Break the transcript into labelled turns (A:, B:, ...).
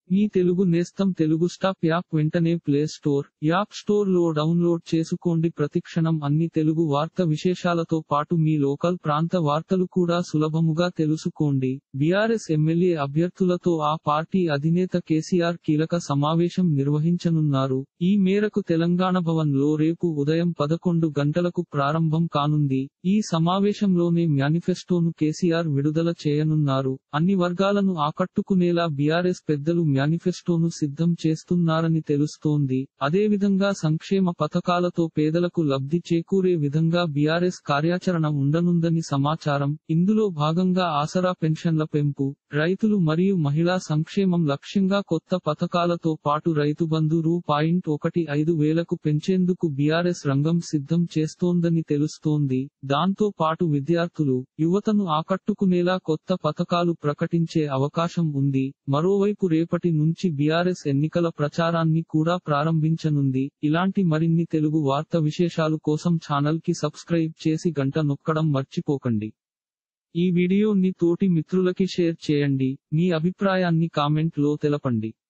A: మీ తెలుగు నేస్తం Telugu stop app వెంటనే play store app store లో డౌన్లోడ్ చేసుకోండి ప్రతిక్షణం అన్ని తెలుగు వార్త విశేషాలతో పాటు మీ లోకల్ ప్రాంత వార్తలు కూడా సులభముగా తెలుసుకోండి బీఆర్ఎస్ ఎమ్మెల్యే అభ్యర్థులతో ఆ పార్టీ అధినేత కేసీఆర్ కీలక సమావేశం నిర్వహించనున్నారు ఈ మేరకు తెలంగాణ భవన్ లో రేపు ఉదయం పదకొండు గంటలకు ప్రారంభం కానుంది ఈ సమావేశంలోనే మేనిఫెస్టోను కేసీఆర్ విడుదల చేయనున్నారు అన్ని వర్గాలను ఆకట్టుకునేలా బీఆర్ఎస్ పెద్దలు మేనిఫెస్టోను సిద్ధం చేస్తున్నారని తెలుస్తోంది అదేవిధంగా సంక్షేమ పథకాలతో పేదలకు లబ్ధి చేకూరే విధంగా బీఆర్ఎస్ కార్యాచరణ ఉండనుందని సమాచారం ఇందులో భాగంగా ఆసరా పెన్షన్ల పెంపు రైతులు మరియు మహిళా సంక్షేమం లక్ష్యంగా కొత్త పథకాలతో పాటు రైతు బంధు రూ పాయింట్ ఒకటి ఐదు వేలకు పెంచేందుకు బీఆర్ఎస్ రంగం సిద్ధం చేస్తోందని తెలుస్తోంది దాంతో పాటు విద్యార్థులు యువతను ఆకట్టుకునేలా కొత్త పథకాలు ప్రకటించే అవకాశం ఉంది మరోవైపు రేపటి నుంచి బీఆర్ఎస్ ఎన్నికల ప్రచారాన్ని కూడా ప్రారంభించనుంది ఇలాంటి మరిన్ని తెలుగు వార్త విశేషాలు కోసం ఛానల్ కి సబ్స్క్రైబ్ చేసి గంట నొక్కడం మర్చిపోకండి ఈ వీడియోని తోటి మిత్రులకి షేర్ చేయండి మీ అభిప్రాయాన్ని కామెంట్ లో తెలపండి